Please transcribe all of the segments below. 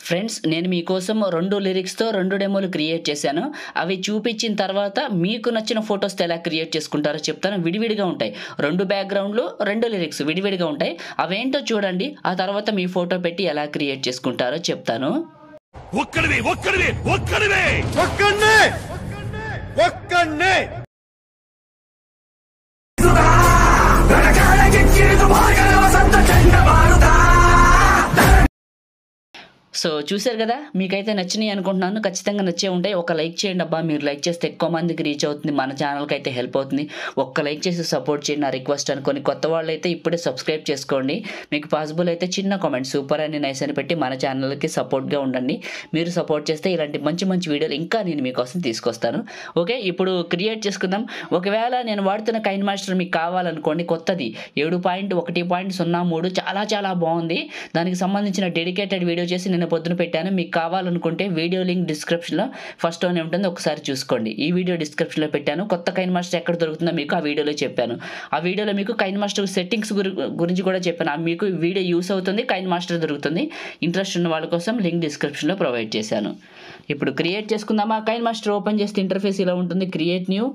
friends నేను మీకోసం రెండు లిరిక్స్తో రెండు డెమోలు క్రియేట్ చేశాను అవి చూపించిన తర్వాత మీకు నచ్చిన ఫొటోస్తో ఎలా క్రియేట్ చేసుకుంటారో చెప్తాను విడివిడిగా ఉంటాయి రెండు బ్యాక్గ్రౌండ్లు రెండు లిరిక్స్ విడివిడిగా ఉంటాయి అవేంటో చూడండి ఆ తర్వాత మీ ఫోటో పెట్టి ఎలా క్రియేట్ చేసుకుంటారో చెప్తాను ఒక్కడివి ఒక్కడివి ఒక్కడివి ఒక్కడే ఒక్కడే సో చూశారు కదా మీకైతే నచ్చినాయి అనుకుంటున్నాను ఖచ్చితంగా నచ్చే ఉంటాయి ఒక లైక్ చేయండి అబ్బా మీరు లైక్ చేస్తే ఎక్కువ మందికి రీచ్ అవుతుంది మన ఛానల్కి అయితే హెల్ప్ అవుతుంది ఒక్క లైక్ చేసి సపోర్ట్ చేయండి నా రిక్వెస్ట్ అనుకొని కొత్త వాళ్ళు అయితే ఇప్పుడే సబ్స్క్రైబ్ చేసుకోండి మీకు పాసిబుల్ అయితే చిన్న కామెంట్ సూపర్ అని నైస్ అని పెట్టి మన ఛానల్కి సపోర్ట్గా ఉండండి మీరు సపోర్ట్ చేస్తే ఇలాంటి మంచి మంచి వీడియోలు ఇంకా నేను మీకోసం తీసుకొస్తాను ఓకే ఇప్పుడు క్రియేట్ చేసుకుందాం ఒకవేళ నేను వాడుతున్న కైన్ మాస్టర్ మీకు కావాలనుకోండి కొత్తది ఏడు పాయింట్ ఒకటి పాయింట్ సున్నా మూడు చాలా చాలా బాగుంది దానికి సంబంధించిన డెడికేటెడ్ వీడియో చేసి నేను పొద్దున పెట్టాను మీకు కావాలనుకుంటే వీడియో లింక్ డిస్క్రిప్షన్లో ఫస్ట్ లోనే ఉంటుంది ఒకసారి చూసుకోండి ఈ వీడియో డిస్క్రిప్షన్లో పెట్టాను కొత్త కైన్ మాస్టర్ ఎక్కడ దొరుకుతుందో మీకు ఆ వీడియోలో చెప్పాను ఆ వీడియోలో మీకు కైన్ మాస్టర్ సెట్టింగ్స్ గురి గురించి కూడా చెప్పాను ఆ మీకు ఈ వీడియో యూస్ అవుతుంది కైన్ మాస్టర్ దొరుకుతుంది ఇంట్రెస్ట్ ఉన్న వాళ్ళ కోసం లింక్ డిస్క్రిప్షన్లో ప్రొవైడ్ చేశాను ఇప్పుడు క్రియేట్ చేసుకుందామా కైన్ మాస్టర్ ఓపెన్ చేస్తే ఇంటర్ఫేస్ ఇలా ఉంటుంది create new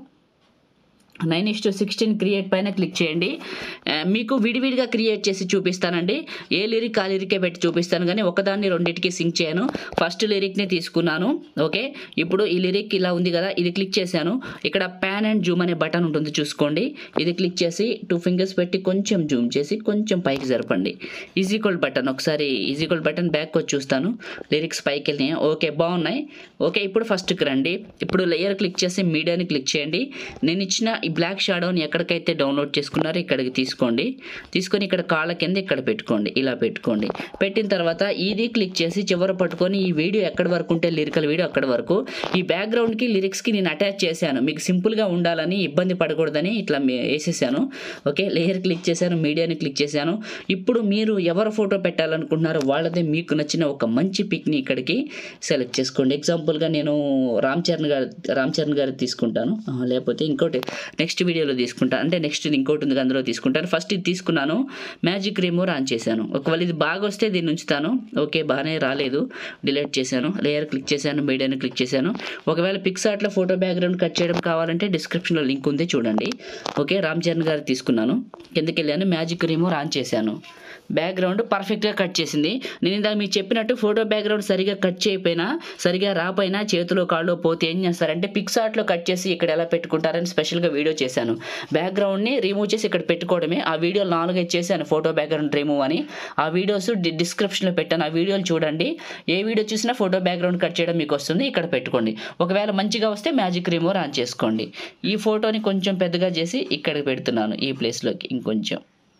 nine is to sixteen create పైన క్లిక్ చేయండి ఆ, మీకు విడివిడిగా క్రియేట్ చేసి చూపిస్తానండి ఏ లిరిక్ ఆ లిరికే పెట్టి చూపిస్తాను కానీ ఒకదాన్ని రెండింటికి సింక్ చేయను ఫస్ట్ లిరిక్ని తీసుకున్నాను ఓకే ఇప్పుడు ఈ లిరిక్ ఇలా ఉంది కదా ఇది క్లిక్ చేశాను ఇక్కడ ప్యాన్ అండ్ జూమ్ అనే బటన్ ఉంటుంది చూసుకోండి ఇది క్లిక్ చేసి టూ ఫింగర్స్ పెట్టి కొంచెం జూమ్ చేసి కొంచెం పైకి జరపండి ఈజీక్వల్ బటన్ ఒకసారి ఈజీక్వల్ బటన్ బ్యాక్ వచ్చి చూస్తాను లిరిక్స్ పైకి వెళ్ళినాయి ఓకే బాగున్నాయి ఓకే ఇప్పుడు ఫస్ట్కి రండి ఇప్పుడు లేయర్ క్లిక్ చేసి మీడియాని క్లిక్ చేయండి నేను ఇచ్చిన ఈ బ్లాక్ షాడోని ఎక్కడికైతే డౌన్లోడ్ చేసుకున్నారో ఇక్కడికి తీసుకోండి తీసుకొని ఇక్కడ కాళ్ళ కింద ఇక్కడ పెట్టుకోండి ఇలా పెట్టుకోండి పెట్టిన తర్వాత ఇది క్లిక్ చేసి చివర పట్టుకొని ఈ వీడియో ఎక్కడి వరకు ఉంటే లిరికల్ వీడియో అక్కడి వరకు ఈ బ్యాక్గ్రౌండ్కి లిరిక్స్కి నేను అటాచ్ చేశాను మీకు సింపుల్గా ఉండాలని ఇబ్బంది పడకూడదని ఇట్లా మే- వేసేసాను ఓకే లేయర్ క్లిక్ చేశాను మీడియాని క్లిక్ చేశాను ఇప్పుడు మీరు ఎవరు ఫోటో పెట్టాలనుకుంటున్నారో వాళ్ళదే మీకు నచ్చిన ఒక మంచి పిక్ని ఇక్కడికి సెలెక్ట్ చేసుకోండి ఎగ్జాంపుల్గా నేను రామ్ చరణ్ గారు రామ్ చరణ్ గారు తీసుకుంటాను ఆ, లేకపోతే ఇంకోటి నెక్స్ట్ వీడియోలో తీసుకుంటాను అంటే నెక్స్ట్ ఇది ఇంకోటి ఉంది అందులో తీసుకుంటాను ఫస్ట్ ఇది తీసుకున్నాను మ్యాజిక్ రిమూవ్ ఆన్ చేశాను ఒకవేళ ఇది బాగా వస్తే దీన్ని ఉంచుతాను ఓకే బాగానే రాలేదు డిలీట్ చేశాను లేయర్ క్లిక్ చేశాను మీడియాని క్లిక్ చేశాను ఒకవేళ పిక్సార్ట్లో ఫోటో బ్యాక్గ్రౌండ్ కట్ చేయడం కావాలంటే డిస్క్రిప్షన్లో లింక్ ఉంది చూడండి ఓకే రామ్ చరణ్ గారు తీసుకున్నాను కిందకి వెళ్ళాను మ్యాజిక్ రిమూవ్ ఆన్ చేశాను బ్యాక్గ్రౌండ్ పర్ఫెక్ట్గా కట్ చేసింది నేను ఇందాక మీకు చెప్పినట్టు ఫోటో బ్యాక్గ్రౌండ్ సరిగా కట్ చేయకపోయినా సరిగా రాపోయినా చేతిలో కాళ్ళు పోతే ఏం చేస్తారంటే పిక్సార్ట్లో కట్ చేసి ఇక్కడ ఎలా పెట్టుకుంటారని స్పెషల్గా వీడియో చేశాను బ్యాక్గ్రౌండ్ని రిమూవ్ చేసి ఇక్కడ పెట్టుకోవడమే ఆ వీడియో నాలుగైదు చేశాను ఫోటో బ్యాక్గ్రౌండ్ రిమూవ్ అని ఆ వీడియోస్ డి- డిస్క్రిప్షన్లో పెట్టాను ఆ వీడియోలు చూడండి ఏ వీడియో చూసినా ఫోటో బ్యాక్గ్రౌండ్ కట్ చేయడం మీకు వస్తుంది ఇక్కడ పెట్టుకోండి ఒకవేళ మంచిగా వస్తే మ్యాజిక్ రిమూవ్ ఆన్ చేసుకోండి ఈ ఫోటోని కొంచెం పెద్దగా చేసి ఇక్కడికి పెడుతున్నాను ఈ ప్లేస్లోకి ఇంకొంచెం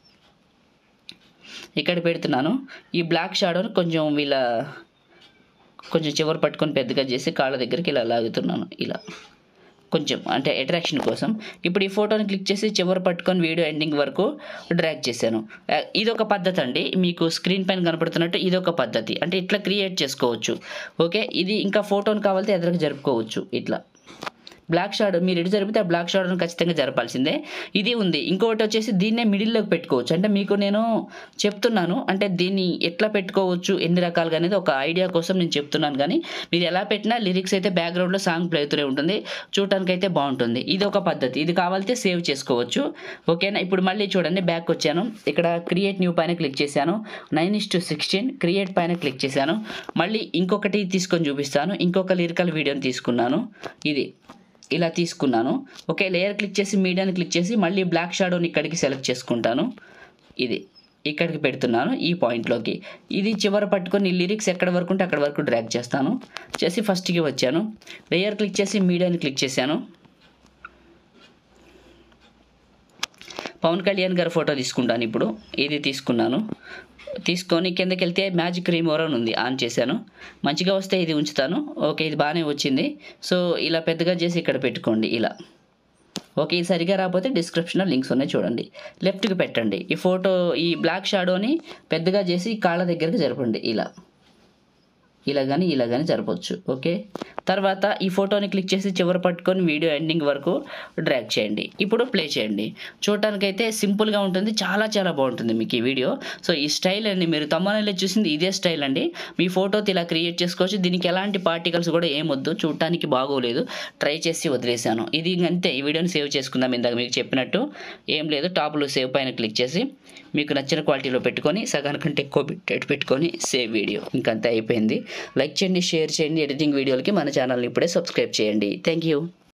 ఇక్కడ పెడుతున్నాను ఈ బ్లాక్ షాడోని కొంచెం వీళ్ళ కొంచెం చివరి పట్టుకొని పెద్దగా చేసి కాళ్ళ దగ్గరికి ఇలా లాగుతున్నాను ఇలా కొంచెం అంటే అట్రాక్షన్ కోసం ఇప్పుడు ఈ ఫోటోని క్లిక్ చేసి చివరి పట్టుకొని వీడియో ఎండింగ్ వరకు డ్రాగ్ చేశాను ఆ, ఇదొక పద్ధతి అండి మీకు స్క్రీన్ పైన కనపడుతున్నట్టు ఇదొక పద్ధతి అంటే ఇట్లా క్రియేట్ చేసుకోవచ్చు ఓకే ఇది ఇంకా ఫోటోని కావాలంటే ఎదురుగా జరుపుకోవచ్చు ఇట్లా బ్లాక్ షాడో మీరు ఎటు జరిపితే ఆ బ్లాక్ షాడోని ఖచ్చితంగా జరపాల్సిందే ఇది ఉంది ఇంకొకటి వచ్చేసి దీన్నే మిడిల్లోకి పెట్టుకోవచ్చు అంటే మీకు నేను చెప్తున్నాను అంటే దీన్ని ఎట్లా పెట్టుకోవచ్చు ఎన్ని రకాలుగా అనేది ఒక ఐడియా కోసం నేను చెప్తున్నాను కానీ మీరు ఎలా పెట్టినా లిరిక్స్ అయితే బ్యాక్గ్రౌండ్లో సాంగ్ ప్లే అవుతూనే ఉంటుంది చూడటానికి అయితే బాగుంటుంది ఇది ఒక పద్ధతి ఇది కావాలంటే సేవ్ చేసుకోవచ్చు ఓకేనా ఇప్పుడు మళ్ళీ చూడండి బ్యాక్ వచ్చాను ఇక్కడ క్రియేట్ న్యూ పైన క్లిక్ చేశాను nine is to sixteen create పైన క్లిక్ చేశాను మళ్ళీ ఇంకొకటి తీసుకొని చూపిస్తాను ఇంకొక లిరికల్ వీడియోని తీసుకున్నాను ఇది ఇలా తీసుకున్నాను ఓకే లేయర్ క్లిక్ చేసి మీడియాని క్లిక్ చేసి మళ్ళీ బ్లాక్ షాడోని ఇక్కడికి సెలెక్ట్ చేసుకుంటాను ఇది ఇక్కడికి పెడుతున్నాను ఈ పాయింట్లోకి ఇది చివర పట్టుకొని లిరిక్స్ ఎక్కడ వరకు ఉంటే అక్కడ వరకు డ్రాగ్ చేస్తాను చేసి ఫస్ట్కి వచ్చాను లేయర్ క్లిక్ చేసి మీడియాని క్లిక్ చేశాను పవన్ కళ్యాణ్ గారి ఫోటో తీసుకుంటాను ఇప్పుడు ఇది తీసుకున్నాను తీసుకొని కిందకి వెళ్తే మ్యాజిక్ రిమూవర్ అని ఉంది ఆన్ చేశాను మంచిగా వస్తే ఇది ఉంచుతాను ఓకే ఇది బాగానే వచ్చింది సో ఇలా పెద్దగా చేసి ఇక్కడ పెట్టుకోండి ఇలా ఓకే ఇది సరిగా రాకపోతే డిస్క్రిప్షన్లో లింక్స్ ఉన్నాయి చూడండి లెఫ్ట్కి పెట్టండి ఈ ఫోటో ఈ బ్లాక్ షాడోని పెద్దగా చేసి కాళ్ళ దగ్గరికి జరపండి ఇలా ఇలా కానీ ఇలా కానీ జరపవచ్చు ఓకే తర్వాత ఈ ఫోటోని క్లిక్ చేసి చివరి పట్టుకొని వీడియో ఎండింగ్ వరకు డ్రాగ్ చేయండి ఇప్పుడు ప్లే చేయండి చూడటానికైతే సింపుల్గా ఉంటుంది చాలా చాలా బాగుంటుంది మీకు ఈ వీడియో సో ఈ స్టైల్ అండి మీరు తమ్మనలో చూసింది ఇదే స్టైల్ అండి మీ ఫోటోతో ఇలా క్రియేట్ చేసుకోవచ్చు దీనికి ఎలాంటి పార్టికల్స్ కూడా ఏమొద్దు చూడటానికి బాగోలేదు ట్రై చేసి వదిలేశాను ఇది అంతే ఈ వీడియోని సేవ్ చేసుకుందాం ఇందాక మీకు చెప్పినట్టు ఏం లేదు టాప్లో సేవ్ పైన క్లిక్ చేసి మీకు నచ్చిన క్వాలిటీలో పెట్టుకొని సగానికంటే ఎక్కువ పెట్టేట్టు పెట్టుకొని సేవ్ వీడియో ఇంకంతే అయిపోయింది లైక్ చేయండి షేర్ చేయండి ఎడిటింగ్ వీడియోలకి మన ఛానల్ని ఇప్పుడే సబ్స్క్రైబ్ చేయండి థ్యాంక్ యూ